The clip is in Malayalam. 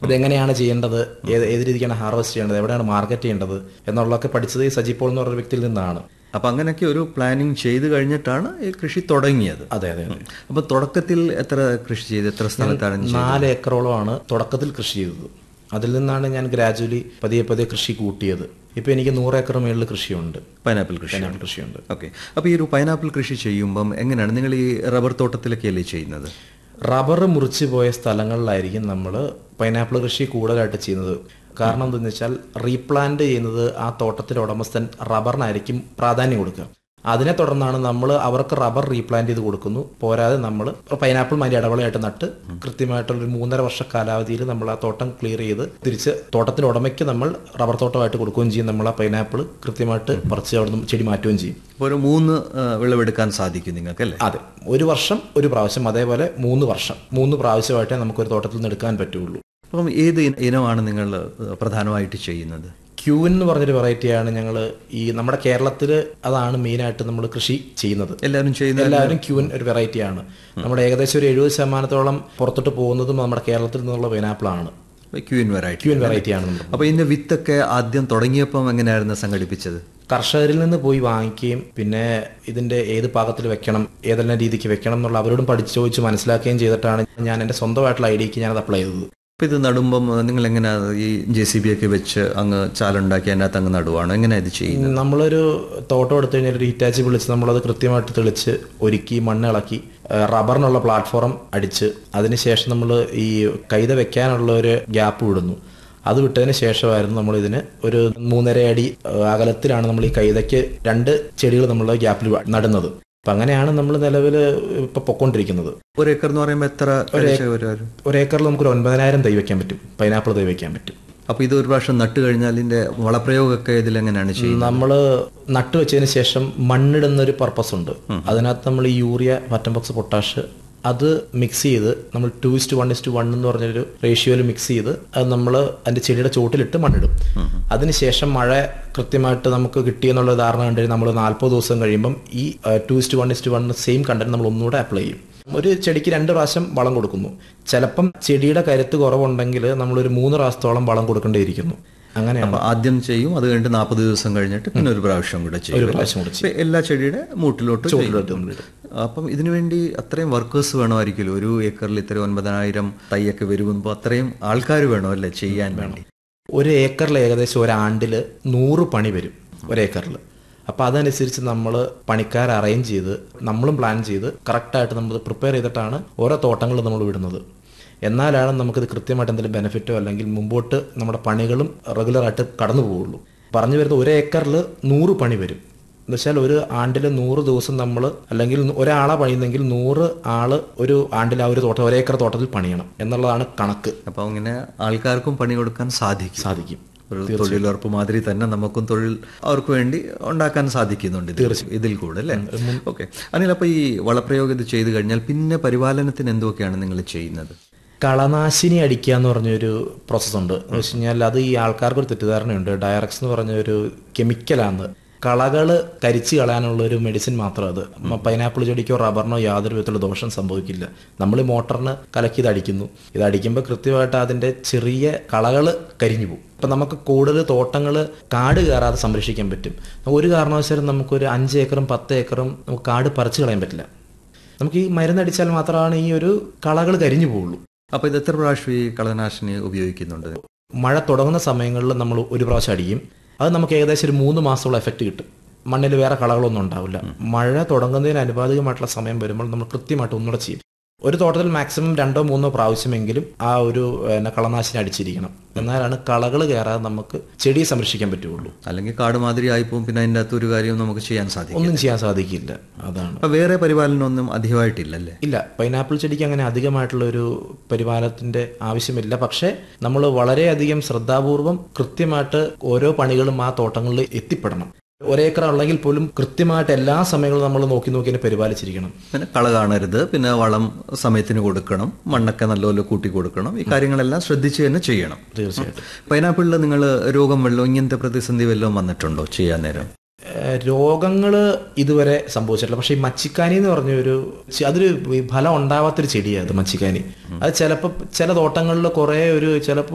ഇതെങ്ങനെയാണ് ചെയ്യേണ്ടത് ഏത് ഏത് രീതിക്കാണ് ഹാർവെസ്റ്റ് ചെയ്യേണ്ടത് എവിടെയാണ് മാർക്കറ്റ് ചെയ്യേണ്ടത് എന്നുള്ളതൊക്കെ പഠിച്ചത് ഈ സജി പോൾ എന്ന് പറഞ്ഞ വ്യക്തിയിൽ നിന്നാണ് അപ്പൊ അങ്ങനെയൊക്കെ ഒരു പ്ലാനിങ് ചെയ്ത് കഴിഞ്ഞിട്ടാണ് ഈ കൃഷി തുടങ്ങിയത് അതെ അതെ അതെ അപ്പൊ തുടക്കത്തിൽ എത്ര കൃഷി ചെയ്ത് എത്ര സ്ഥലത്താണ് ചെയ്തത്? നാല് ഏക്കറോളമാണ് തുടക്കത്തിൽ കൃഷി ചെയ്തത് അതിൽ നിന്നാണ് ഞാൻ ഗ്രാജുവലി പതിയെ പതിയെ കൃഷി കൂട്ടിയത് ഇപ്പൊ എനിക്ക് നൂറ് ഏക്കർ മേളിൽ കൃഷിയുണ്ട് പൈനാപ്പിൾ കൃഷി പൈനാപ്പിൾ കൃഷിയുണ്ട് ഓക്കെ അപ്പോൾ ഈ ഒരു പൈനാപ്പിൾ കൃഷി ചെയ്യുമ്പം എങ്ങനെയാണ് നിങ്ങൾ ഈ റബ്ബർ തോട്ടത്തിലൊക്കെയല്ലേ ചെയ്യുന്നത് റബ്ബർ മുറിച്ച് പോയ സ്ഥലങ്ങളിലായിരിക്കും നമ്മൾ പൈനാപ്പിൾ കൃഷി കൂടുതലായിട്ട് ചെയ്യുന്നത് കാരണം എന്താണെന്ന് വെച്ചാൽ റീപ്ലാന്റ് ചെയ്യുന്നത് ആ തോട്ടത്തിലെ ഉടമസ്ഥൻ റബ്ബറിനായിരിക്കും പ്രാധാന്യം കൊടുക്കുക അതിനെ തുടർന്നാണ് നമ്മൾ അവർക്ക് റബ്ബർ റീപ്ലാന്റ് ചെയ്ത് കൊടുക്കുന്നു പോരാതെ നമ്മൾ പൈനാപ്പിൾ അതിൻ്റെ ഇടവേളയായിട്ട് നട്ട് കൃത്യമായിട്ടുള്ള ഒരു മൂന്നര വർഷ കാലാവധിയിൽ നമ്മൾ ആ തോട്ടം ക്ലിയർ ചെയ്ത് തിരിച്ച് തോട്ടത്തിൻ്റെ ഉടമയ്ക്ക് നമ്മൾ റബ്ബർ തോട്ടമായിട്ട് കൊടുക്കുകയും ചെയ്യും നമ്മൾ ആ പൈനാപ്പിൾ കൃത്യമായിട്ട് പറിച്ച് അവിടെ നിന്ന് ചെടി മാറ്റുകയും ചെയ്യും അപ്പോൾ ഒരു മൂന്ന് ആ, വിളവെടുക്കാൻ സാധിക്കും നിങ്ങൾക്ക് അല്ലേ അതെ ഒരു വർഷം ഒരു പ്രാവശ്യം അതേപോലെ മൂന്ന് വർഷം മൂന്ന് പ്രാവശ്യമായിട്ടേ നമുക്കൊരു തോട്ടത്തിൽ നിന്ന് എടുക്കാൻ പറ്റുള്ളൂ അപ്പം ഏത് ഇന- ഇനമാണ് നിങ്ങൾ ആ, പ്രധാനമായിട്ട് ചെയ്യുന്നത് ക്യൂൻ എന്ന് പറഞ്ഞൊരു വെറൈറ്റിയാണ് ഞങ്ങൾ ഈ നമ്മുടെ കേരളത്തിൽ അതാണ് മെയിനായിട്ട് നമ്മൾ കൃഷി ചെയ്യുന്നത് എല്ലാവരും ചെയ്യുന്ന എല്ലാവരും ക്യൂൻ ഒരു വെറൈറ്റിയാണ് നമ്മുടെ ഏകദേശം ഒരു എഴുപത് ശതമാനത്തോളം പുറത്തോട്ട് പോകുന്നതും നമ്മുടെ കേരളത്തിൽ നിന്നുള്ള പൈനാപ്പിളാണ് ക്യൂൻ വെറൈറ്റി ക്യൂൻ വെറൈറ്റിയാണ് നമ്മൾ അപ്പോൾ ഇതിന്റെ വിത്തൊക്കെ ആദ്യം തുടങ്ങിയപ്പം എങ്ങനെയായിരുന്നു സംഘടിപ്പിച്ചത് കർഷകരിൽ നിന്ന് പോയി വാങ്ങിക്കുകയും പിന്നെ ഇതിന്റെ ഏത് പാകത്തിൽ വെക്കണം ഏതെല്ലാം രീതിക്ക് വെക്കണം എന്നുള്ള അവരോടും പഠിച്ച് ചോദിച്ച് മനസ്സിലാക്കുകയും ചെയ്തിട്ടാണ് ഞാൻ എൻ്റെ സ്വന്തമായിട്ടുള്ള ഐഡിയക്ക് ഞാനത് അപ്ലൈ ചെയ്തത് അപ്പോൾ ഇത് നടുമ്പം നിങ്ങൾ എങ്ങനെ ഈ ജെ സി ബി ഒക്കെ വെച്ച് അങ്ങ് ചാലുണ്ടാക്കി അതിനകത്ത് അങ്ങ് നടുവാണ് എങ്ങനെയാണ് ഇത് ചെയ്യുന്നത് നമ്മളൊരു തോട്ടം എടുത്തു കഴിഞ്ഞാൽ ഒരു ഹിറ്റാച്ചി വിളിച്ച് നമ്മളത് കൃത്യമായിട്ട് തെളിച്ച് ഒരുക്കി മണ്ണ് ഇളക്കി ആ, റബ്ബറിനുള്ള പ്ലാറ്റ്ഫോം അടിച്ച് അതിനുശേഷം നമ്മൾ ഈ കൈത വെക്കാനുള്ള ഒരു ഗ്യാപ്പ് വിടുന്നു അത് വിട്ടതിന് ശേഷമായിരുന്നു നമ്മൾ ഇതിന് ഒരു മൂന്നര അടി ആ, അകലത്തിലാണ് നമ്മൾ ഈ കൈതയ്ക്ക് രണ്ട് ചെടികൾ നമ്മൾ ഗ്യാപ്പിൽ നടുന്നത് അപ്പം അങ്ങനെയാണ് നമ്മൾ നിലവിൽ ഇപ്പം പൊക്കോണ്ടിരിക്കുന്നത് ഒരു ഏക്കർ എന്ന് പറയുമ്പോൾ എത്ര കഴിച്ച വരും ഒരേക്കറിൽ നമുക്കൊരു ഒൻപതിനായിരം തൈ വെക്കാൻ പറ്റും പൈനാപ്പിൾ തൈ വെക്കാൻ പറ്റും അപ്പോൾ ഇത് ഒരു പ്രാവശ്യം നട്ട് കഴിഞ്ഞാൽ ഇതിന്റെ വളപ്രയോഗമൊക്കെ ഇതിലെങ്ങനെയാണ് ചെയ്യുന്നത് നമ്മൾ നട്ടു വെച്ചതിന് ശേഷം മണ്ണിടുന്ന ഒരു പർപ്പസ് ഉണ്ട് അതിനകത്ത് നമ്മൾ ഈ യൂറിയ വറ്റംബോക്സ് പൊട്ടാഷ് അത് മിക്സ് ചെയ്ത് നമ്മൾ two is to one is to one എന്ന് പറഞ്ഞൊരു റേഷ്യോയിൽ മിക്സ് ചെയ്ത് അത് നമ്മൾ അതിന്റെ ചെടിയുടെ ചോട്ടിലിട്ട് മണ്ണിടും അതിനുശേഷം മഴ കൃത്യമായിട്ട് നമുക്ക് കിട്ടിയെന്നുള്ള ധാരണ കണ്ടു നമ്മൾ നാൽപ്പത് ദിവസം കഴിയുമ്പം ഈ two is to one is to one same content നമ്മൾ ഒന്നുകൂടെ അപ്ലൈ ചെയ്യും ഒരു ചെടിക്ക് രണ്ട് പ്രാവശ്യം വളം കൊടുക്കുന്നു ചിലപ്പം ചെടിയുടെ കരുത്ത് കുറവുണ്ടെങ്കിൽ നമ്മളൊരു മൂന്ന് പ്രാവശ്യത്തോളം വളം കൊടുക്കേണ്ടിയിരിക്കുന്നു അങ്ങനെയാണ് അപ്പൊ ആദ്യം ചെയ്യും അത് കഴിഞ്ഞിട്ട് നാൽപ്പത് ദിവസം കഴിഞ്ഞിട്ട് പിന്നെ ഒരു പ്രാവശ്യം കൂടെ ചെയ്യും ഒരു പ്രാവശ്യം കൂടെ അപ്പൊ എല്ലാ ചെടിയുടെ മൂട്ടിലോട്ട് ചെയ്യും. ചോട്ടിലോട്ട് നമ്മളിടും അപ്പം ഇതിനു വേണ്ടി അത്രയും വർക്കേഴ്സ് വേണമായിരിക്കുമല്ലോ ഒരു ഏക്കറിൽ ഇത്ര ഒൻപതിനായിരം തൈയൊക്കെ വരുമ്പോൾ അത്രയും ആൾക്കാർ വേണോ അല്ലേ ചെയ്യാൻ വേണ്ടി ഒരു ഏക്കറിൽ ഏകദേശം ഒരാണ്ടിൽ നൂറ് പണി വരും ഒരേക്കറിൽ അപ്പോൾ അതനുസരിച്ച് നമ്മൾ പണിക്കാരെ അറേഞ്ച് ചെയ്ത് നമ്മളും പ്ലാൻ ചെയ്ത് കറക്റ്റായിട്ട് നമ്മൾ പ്രിപ്പയർ ചെയ്തിട്ടാണ് ഓരോ തോട്ടങ്ങൾ നമ്മൾ വിടുന്നത് എന്നാലാണ് നമുക്കിത് കൃത്യമായിട്ട് എന്തെങ്കിലും ബെനിഫിറ്റോ അല്ലെങ്കിൽ മുമ്പോട്ട് നമ്മുടെ പണികളും റെഗുലറായിട്ട് കടന്നു പോവുള്ളൂ പറഞ്ഞു വരുന്നത് ഒരു ഏക്കറിൽ നൂറ് പണി വരും എന്ന് വെച്ചാൽ ഒരു ആണ്ടിൽ നൂറ് ദിവസം നമ്മൾ അല്ലെങ്കിൽ ഒരാളെ പണിയുന്നെങ്കിൽ നൂറ് ആള് ഒരു ആണ്ടിൽ ആ ഒരു തോട്ടം ഒരേക്കർ തോട്ടത്തിൽ പണിയണം എന്നുള്ളതാണ് കണക്ക് അപ്പൊ അങ്ങനെ ആൾക്കാർക്കും പണി കൊടുക്കാൻ സാധിക്കും സാധിക്കും ഒരു തൊഴിലുറപ്പ് മാതിരി തന്നെ നമുക്കും തൊഴിൽ അവർക്ക് വേണ്ടി ഉണ്ടാക്കാൻ സാധിക്കുന്നുണ്ട് ഇതിൽ. ഇതിൽ കൂടെ അല്ലേ ഓക്കെ അനിൽ അപ്പൊ ഈ വളപ്രയോഗം ഇത് ചെയ്തു കഴിഞ്ഞാൽ പിന്നെ പരിപാലനത്തിന് എന്തൊക്കെയാണ് നിങ്ങൾ ചെയ്യുന്നത് കളനാശിനി അടിക്കുക എന്ന് പറഞ്ഞൊരു പ്രോസസ്സ് ഉണ്ട് എന്ന് വെച്ച് കഴിഞ്ഞാൽ അത് ഈ ആൾക്കാർക്ക് ഒരു തെറ്റിദ്ധാരണയുണ്ട് ഡയറക്സ് എന്ന് പറഞ്ഞ ഒരു കെമിക്കലാണ് കളകൾ കരിച്ച് കളയാനുള്ള ഒരു മെഡിസിൻ മാത്രം അത് മ- പൈനാപ്പിൾ ചെടിക്കോ റബ്ബറിനോ യാതൊരു വിധത്തിലുള്ള ദോഷം സംഭവിക്കില്ല നമ്മൾ ഈ മോട്ടറിന് കലക്കി ഇത് അടിക്കുന്നു ഇത് അടിക്കുമ്പോൾ കൃത്യമായിട്ട് അതിന്റെ ചെറിയ കളകൾ കരിഞ്ഞു പോകും അപ്പം നമുക്ക് കൂടുതൽ തോട്ടങ്ങൾ കാട് കയറാതെ സംരക്ഷിക്കാൻ പറ്റും ഒരു കാരണവശാലും നമുക്കൊരു അഞ്ച് ഏക്കറും പത്ത് ഏക്കറും നമുക്ക് കാട് പറിച്ചു കളയാൻ പറ്റില്ല നമുക്ക് ഈ മരുന്നടിച്ചാൽ മാത്രമാണ് ഈ ഒരു കളകൾ കരിഞ്ഞു പോവുള്ളൂ അപ്പൊ ഇത് എത്ര പ്രാവശ്യം ഈ കളനാശിനി ഉപയോഗിക്കുന്നുണ്ട് മഴ തുടങ്ങുന്ന സമയങ്ങളിൽ നമ്മൾ ഒരു പ്രാവശ്യം അടിക്കും അത് നമുക്ക് ഏകദേശം ഒരു മൂന്ന് മാസമുള്ള എഫക്റ്റ് കിട്ടും മണ്ണിൽ വേറെ കളകളൊന്നും ഉണ്ടാവില്ല മഴ തുടങ്ങുന്നതിന് അനുപാതികമായിട്ടുള്ള സമയം വരുമ്പോൾ നമ്മൾ കൃത്യമായിട്ട് ഒന്നുകൂടെ ചെയ്യും ഒരു തോട്ടത്തിൽ മാക്സിമം രണ്ടോ മൂന്നോ പ്രാവശ്യമെങ്കിലും ആ ഒരു പിന്നെ, കളനാശിനി അടിച്ചിരിക്കണം എന്നാലാണ് കളകൾ കയറാതെ നമുക്ക് ചെടിയെ സംരക്ഷിക്കാൻ പറ്റുള്ളൂ അല്ലെങ്കിൽ കാട് മാതിരി ആയിപ്പോവും പിന്നെ അതിൻ്റെ അകത്ത് ഒരു കാര്യവും നമുക്ക് ചെയ്യാൻ സാധിക്കും ഒന്നും ചെയ്യാൻ സാധിക്കില്ല അതാണ് അപ്പൊ വേറെ പരിപാലനമൊന്നും അധികമായിട്ടില്ലല്ലേ ഇല്ല പൈനാപ്പിൾ ചെടിക്ക് അങ്ങനെ അധികമായിട്ടുള്ള ഒരു പരിപാലനത്തിന്റെ ആവശ്യമില്ല പക്ഷേ നമ്മൾ വളരെയധികം ശ്രദ്ധാപൂർവം കൃത്യമായിട്ട് ഓരോ പണികളും ആ തോട്ടങ്ങളിൽ എത്തിപ്പെടണം ഒരേക്കർ ഉള്ളെങ്കിൽ പോലും കൃത്യമായിട്ട് എല്ലാ സമയങ്ങളും നമ്മൾ നോക്കി നോക്കി തന്നെ പരിപാലിച്ചിരിക്കണം പിന്നെ കള കാണരുത് പിന്നെ വളം സമയത്തിന് കൊടുക്കണം മണ്ണൊക്കെ നല്ലപോലെ കൂട്ടി കൊടുക്കണം ഈ കാര്യങ്ങളെല്ലാം ശ്രദ്ധിച്ച് തന്നെ ചെയ്യണം തീർച്ചയായിട്ടും പൈനാപ്പിളിൽ നിങ്ങൾ രോഗം വെള്ളം ഇങ്ങനത്തെ പ്രതിസന്ധി വല്ലതും വന്നിട്ടുണ്ടോ ചെയ്യാൻ നേരം രോഗങ്ങൾ ഇതുവരെ സംഭവിച്ചിട്ടില്ല പക്ഷേ ഈ മച്ചിക്കാനി എന്ന് പറഞ്ഞ ഒരു ചെ- അതൊരു ഈ ഫലം ഉണ്ടാവാത്തൊരു ചെടിയാണ് അത് മച്ചിക്കാനി അത് ചിലപ്പോൾ ചില തോട്ടങ്ങളിൽ കുറേ ഒരു ചിലപ്പോൾ